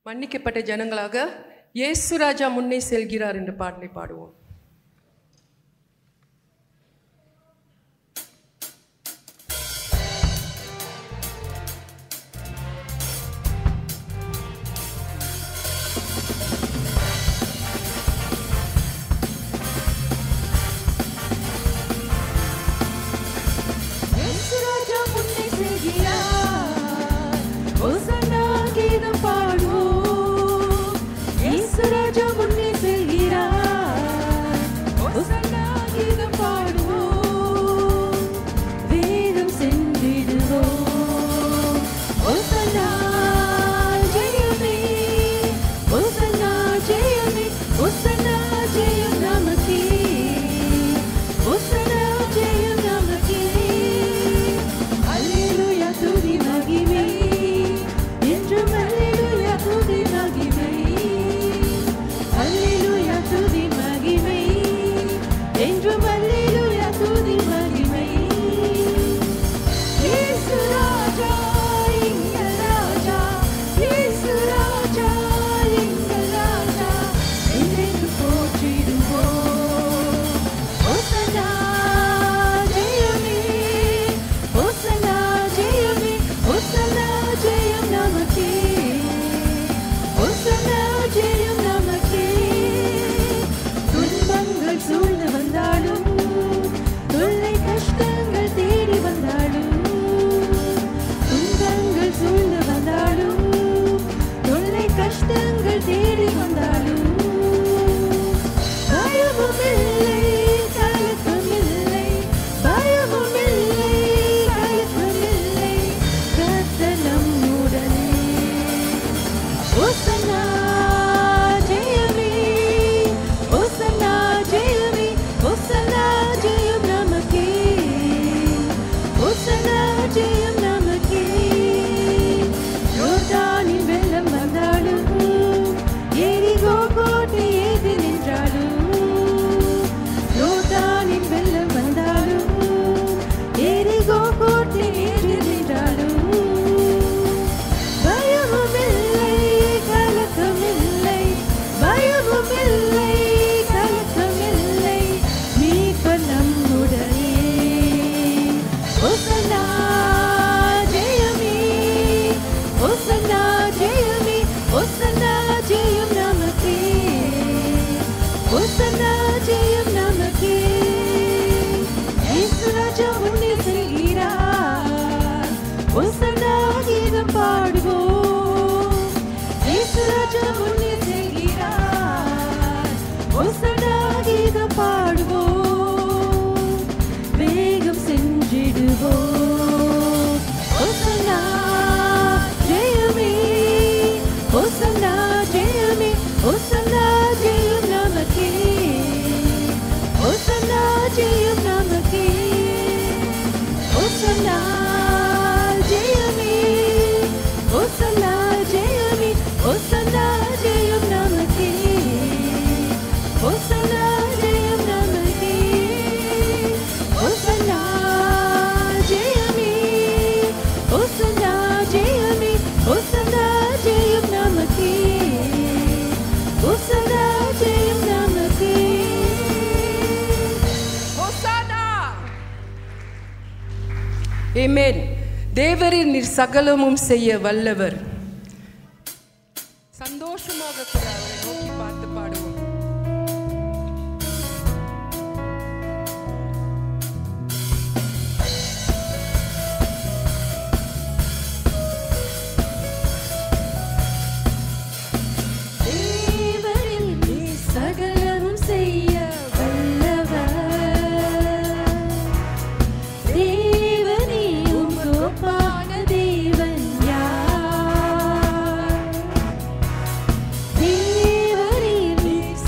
மன்னிக்கப்பட்ட ஜனங்களாக இயேசு ராஜா முன்னே செல்கிறார் என்ற பாடலை பாடுவோம் இயேசு ராஜா முன்னே செல்கிறார். ஹோசன்னா கீதம் பாடுவோம். இயேசு ராஜா முன்னே செல்கிறார். ஹோசன்னா கீதம் பாடுவோம். வேகம் சென்றிடுவோம். ஹோசன்னா ஜெயமே. ஹோசன்னா ஜெயமே. ஹோசன்னா ஜெயம் நமக்கே. ஹோசன்னா ஜெயம் நமக்கே. அல்லேலூயா துதி மகிமை. என்றும் அல்லேலூயா துதி மகிமை. அல்லேலூயா துதி மகிமை. என்றும் அல்லேலூயா துதி மகிமை. இயேசு ராஜா, எங்கள் ராஜா. இயேசு ராஜா, எங்கள் ராஜா. என்றென்றும் போற்றிடுவோம். ஹோசன்னா ஜெயமே. ஹோசன்னா ஜெயமே. ஹோசன்னா ஜெயம் நமக்கே. ஹோசன்னா ஜெயம் நமக்கே. துன்பங்கள் சூழ்ந்து வந்தாலும் தொல்லை கஷ்டங்கள் தேடி வந்தாலும் துன்பங்கள் சூழ்ந்து வந்தாலும் தொல்லை கஷ்டங்கள் தேடி வந்தாலும் பயமும் இல்லை கலக்கம் இல்லை பயமும் இல்லை கலக்கம் இல்லை கர்த்தர் நம்முடனே ஓசன்னா ஜெயமே ஓசன்னா ஜெயமே ஓசன்னா ஜெயம் நமக்கே ஓசன்னா ஜெயம் நமக்கே யோர்தானின் வெள்ளம் வந்தாலும் எரிகோ கோட்டை ஏது நின்றாலும் யோர்தானின் வெள்ளம் வந்தாலும் எரிகோ கோட்டை ஏது நின்றாலும் பயமும் இல்லை கலக்கம் இல்லை பயமும் இல்லை கலக்கம் இல்லை மீட்பர் நம்முடனே ஓசன்னா ஜெயமே ஓசன்னா ஜெயமே ஓசன்னா ஜெயம் நமக்கே ஓசன்னா ஜெயம் நமக்கே இயேசு ராஜா முன்னே செல்கிறார் ஓசன்னா கீதம் பாடுவோம் இயேசு ராஜா முன்னே செல்கிறார் ஓசன்னா கீதம் பாடுவோம் வேகம் சென்றிடுவோம் ஓசன்னா ஜெயமே ஓசன்னா ஜெயமே ஓசன்னா ஜெயம் நமக்கே ஓசன்னா ஜெயம் நமக்கே ஓசன்னா ஜெயமே ஓசன்னா ஜெயமே ஓசன்னா ஜெயம் நமக்கே ஓசன்னா ஜெயம் நமக்கே ஓசன்னா ஜெயமே ஓசன்னா ஜெயமே ஓசன்னா ஜெயம் நமக்கே ஓசன்னா ஜெயம் நமக்கே ஹோசானா ஏமேன் தேவரின் நீர் சகலமும் செய்ய வல்லவர் சந்தோஷமாக கூட அவரை நோக்கி பார்த்து பாடுவோம் தேவரில் நீர் சகலமும் செய்ய வல்லவர். தேவனே உமக்கு ஒப்பான தேவன் யார்? தேவரில் நீர்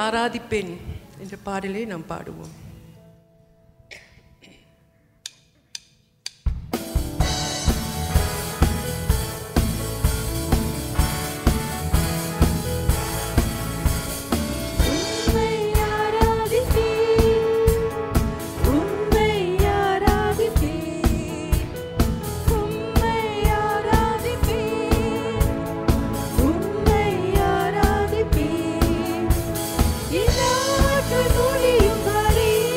ஆராதிப்பேன் என்ற பாடலை நாம் பாடுவோம் உம்மை ஆராதிப்பேன் உம்மை ஆராதிப்பேன் உம்மை ஆராதிப்பேன் உம்மை ஆராதிப்பேன் இல்லாத முடியும் வரை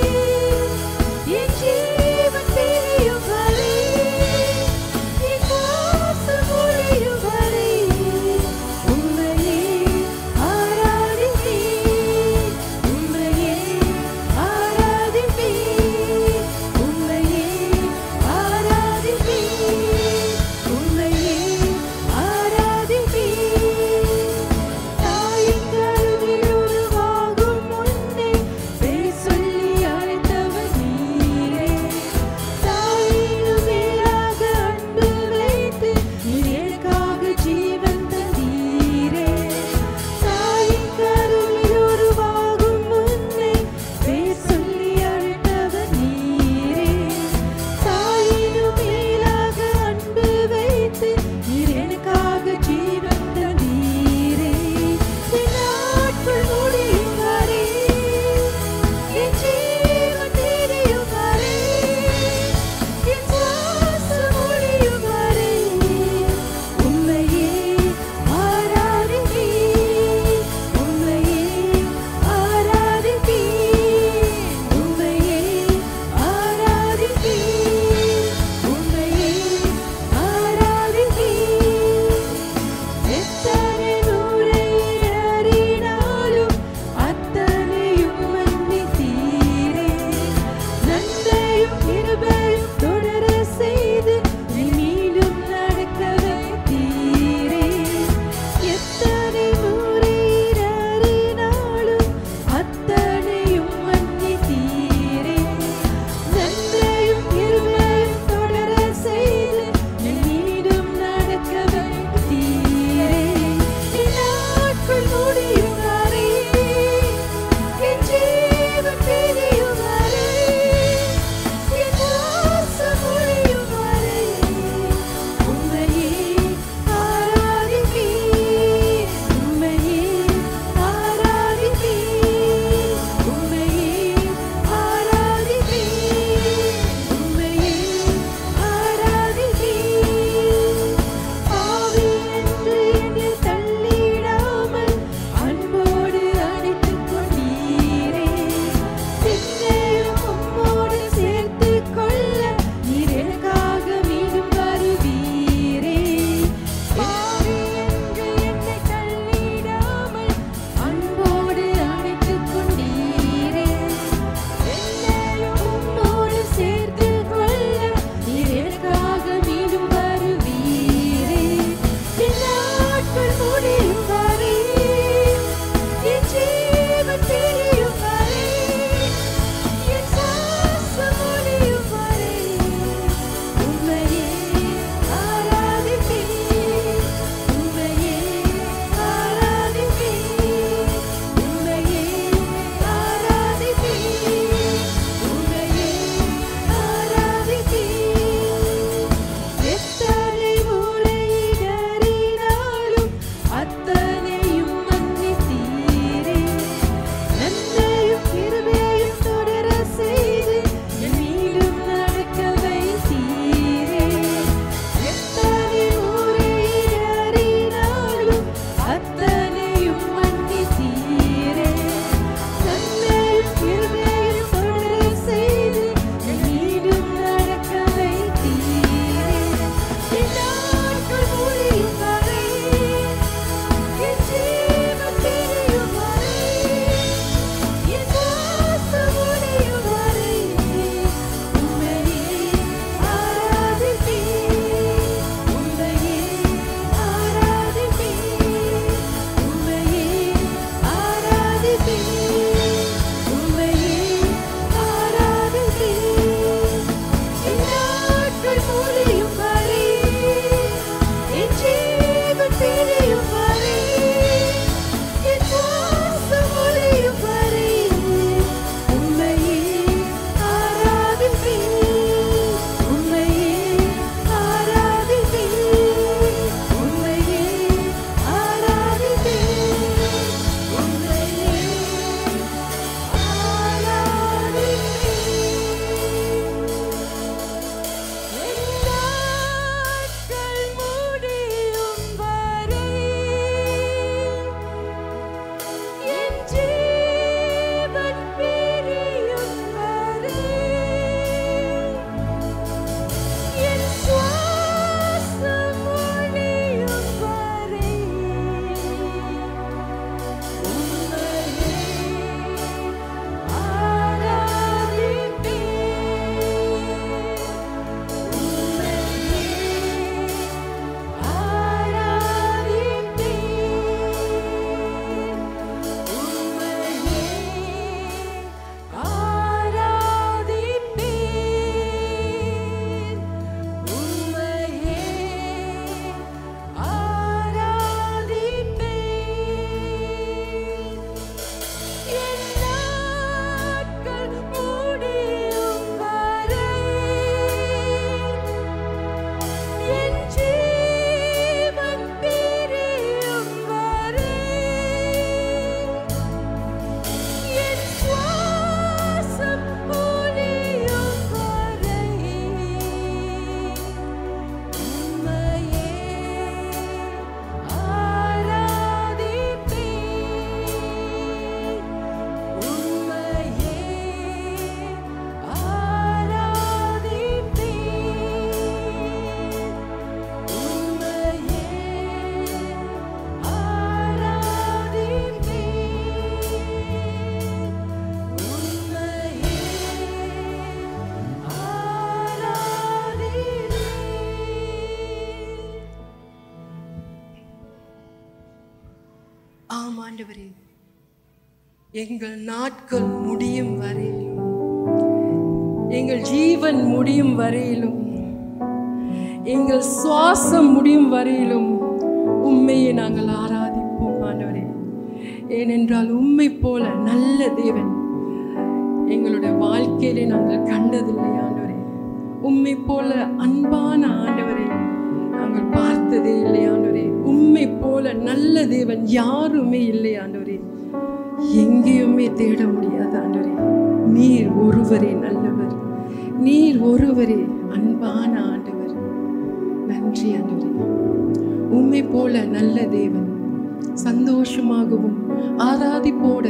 ஆண்டவரே எங்கள் நாட்கள் முடியும் வரையிலும் எங்கள் ஜீவன் முடியும் வரையிலும் எங்கள் சுவாசம் முடியும் வரையிலும் உண்மையை நாங்கள் ஆராதிப்போம் ஆண்டவரே ஏனென்றால் உண்மை போல நல்ல தேவன் எங்களுடைய வாழ்க்கையிலே நாங்கள் கண்டதில்லை ஆண்டவரே உண்மை போல அன்பான ஆண்டவரே நாங்கள் பார்த்ததே இல்லை ஆண்டவரே உண்மை போல நல்ல தேவன் யாருமே இல்லை ஆண்டவரே எங்கேயுமே தேட முடியாது ஆண்டவரே நீர் ஒருவரே நல்லவர் நீர் ஒருவரே அன்பான ஆண்டவர் நன்றி ஆண்டவரே உண்மை போல நல்ல தேவன் சந்தோஷமாகவும் ஆராதிப்போட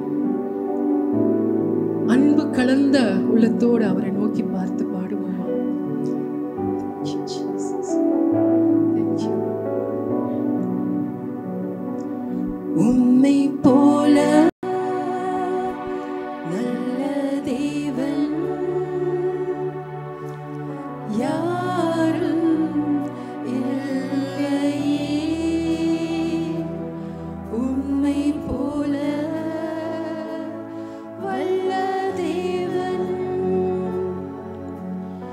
அன்பு கலந்த உள்ளத்தோடு அவரை நோக்கி பார்த்து பாடுவோமா Thank you, Jesus. Thank you. உம்மை போல நல்ல தேவன் யாரும் இல்லையே உம்மை போல வல்ல தேவன்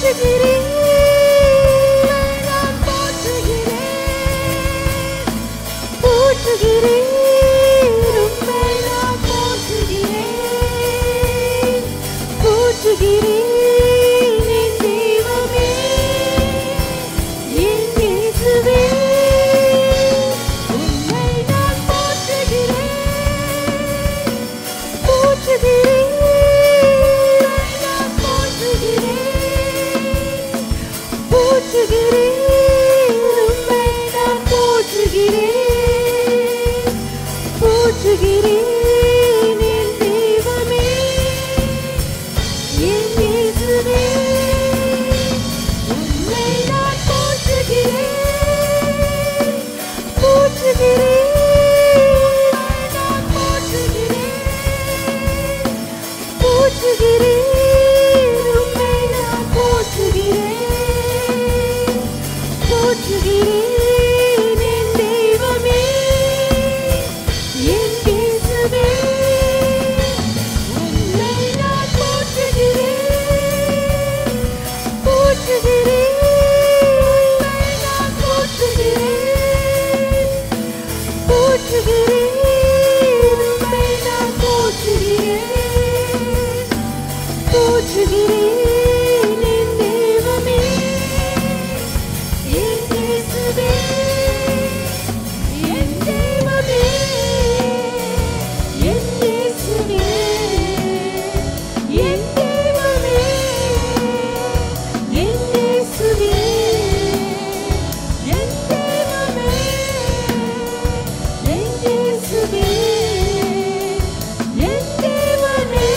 போற்றுகிறேன் நான் போற்றுகிறேன் போற்றுகிறேன் உம்மை நான் போற்றுகிறேன் போற்றுகிறேன் என் தெய்வமே என் இயேசுவே உம்மை நான் போற்றுகிறேன் போற்றுகிறேன் நான் போற்றுகிறேன் போற்றுகிறேன் உம்மை நான் போற்றுகிறேன் போற்றுகிறேன் என் தெய்வமே என் இயேசுவே உம்மை நான் போற்றுகிறேன் போற்றுகிறேன் நான் போற்றுகிறேன் போற்றுகிறேன் உம்மை நான் போற்றுகிறேன் போற்றுகிறேன் என் தெய்வமே என் இயேசுவே உம்மை நான் போற்றுகிறேன் போற்றுகிறேன் உம்மை நான் போற்றுகிறேன் போற்றுகிறேன் உம்மை நான் போற்றுகிறேன் போற்றுகிறேன் என் தெய்வமே என் இயேசுவே என் தெய்வமே என் இயேசுவே என் தெய்வமே என் இயேசுவே என் தெய்வமே என் இயேசுவே என் தெய்வமே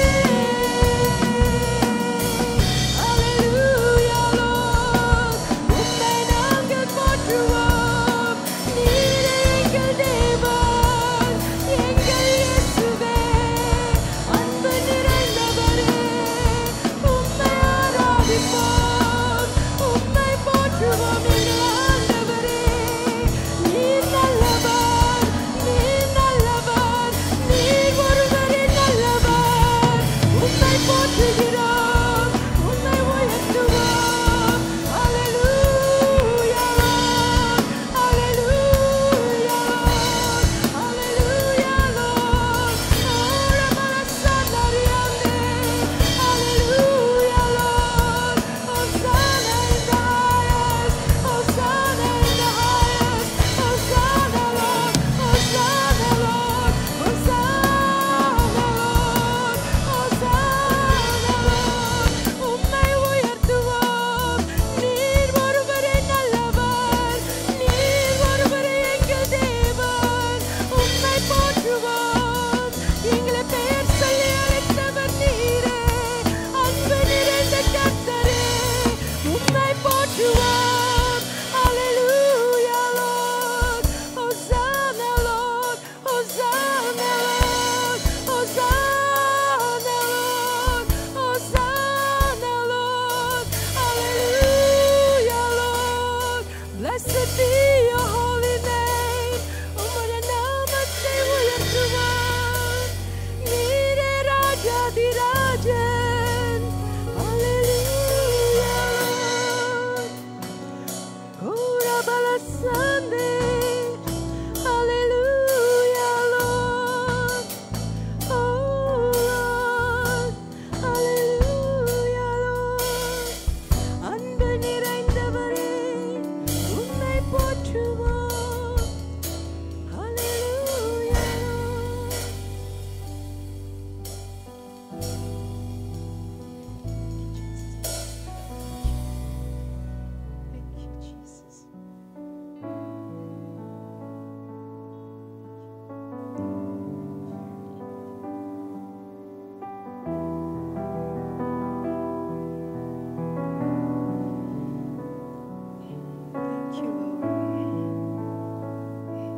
Hallelujah, Lord. உம்மை நாங்கள் போற்றுவோம். நீரே எங்கள் தேவன், எங்கள் இயேசுவே. அன்பு நிறைந்தவரே, உம்மை ஆராதிப்போம். உம்மை போற்றுவோம் எங்கள் ஆண்டவரே. நீர் நல்லவர், நீர் நல்லவர், நீர் ஒருவரே நல்லவர். உம்மை போற்றுகிறோம், உம்மை உயர்த்துவோம். Hallelujah, Lord. Hallelujah, Lord. Hallelujah, Lord. Ora marasandariande. Hallelujah, Lord. Hosanna in the highest. Hosanna in the highest. Hosanna, Lord. Hosanna, Lord. Hosanna, Lord. Hosanna, Lord. உம்மை உயர்த்துவோம். நீர் ஒருவரே நல்லவர். நீர் ஒருவரே எங்கள் தேவன். உம்மை போற்றுவோம். எங்களை பெயர் சொல்லி அழைத்தவர் நீரே. அன்பு நிறைந்த கர்த்தரே. உம்மை போற்றுவோம். Hallelujah, Lord. Hosanna, Lord. Hosanna, Lord. Hosanna, Lord. Hosanna, Lord. Hallelujah, Lord. Blessed be your holy name. உம்முடைய நாமத்தை உயர்த்துவோம். நீரே ராஜாதிராஜன். Hallelujah, Lord. Ora balasande. Hallelujah, Lord. Oh, Lord. Hallelujah, Lord. அன்பு நிறைந்தவரே உம்மை போற்றுவோம் Hallelujah, Lord. Thank you, Jesus. Thank you, Lord.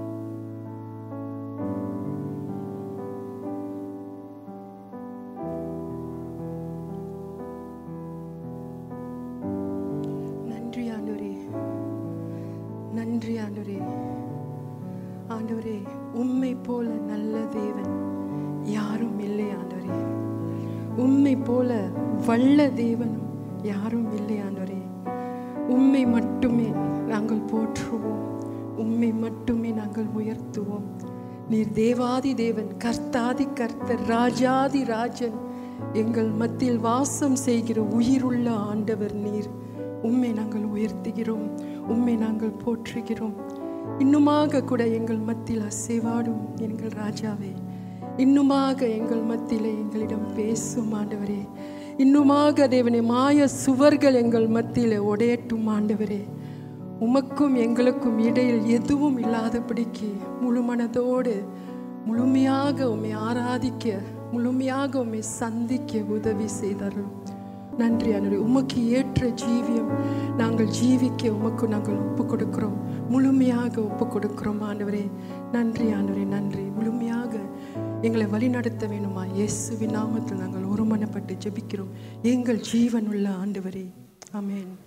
நன்றி ஆண்டவரே நன்றி ஆண்டவரே ஆண்டவரே உம்மை போல நல்ல தேவன் யாரும் இல்லை ஆண்டவரே உம்மை போல வல்ல தேவனும் யாரும் இல்லை ஆண்டவரே உம்மை மட்டுமே நாங்கள் போற்றுவோம் உம்மை மட்டுமே நாங்கள் உயர்த்துவோம் நீர் தேவாதி தேவன் கர்த்தாதி கர்த்தர் ராஜாதி ராஜன் எங்கள் மத்தியில் வாசம் செய்கிற உயிருள்ள ஆண்டவர் நீர் உம்மை நாங்கள் உயர்த்துகிறோம் உம்மை நாங்கள் போற்றுகிறோம் இன்னுமாக கூட எங்கள் மத்தியில் அசைவாடும் எங்கள் ராஜாவே இன்னுமாக எங்கள் மத்தியிலே எங்களிடம் பேசும் ஆண்டவரே இன்னுமாக தேவனே மாய சுவர்கள் எங்கள் மத்தியிலே உடையட்டும் ஆண்டவரே உமக்கும் எங்களுக்கும் இடையில் எதுவும் இல்லாதபடிக்கு முழு மனதோடு முழுமையாக உம்மை ஆராதிக்க முழுமையாக உம்மை சந்திக்க உதவி செய்தார்கள் நன்றி ஆண்டவரே உமக்கு ஏற்ற ஜீவியம் நாங்கள் ஜீவிக்க உமக்கு நாங்கள் ஒப்பு கொடுக்கிறோம் முழுமையாக ஒப்பு கொடுக்கிறோம் ஆண்டவரே நன்றி ஆண்டவரே நன்றி முழுமையாக எங்களை வழிநடத்த வேணுமா இயேசுவின் நாமத்தில் நாங்கள் ஒருமனப்பட்டு ஜெபிக்கிறோம் எங்கள் ஜீவனுள்ள ஆண்டவரே ஆமென்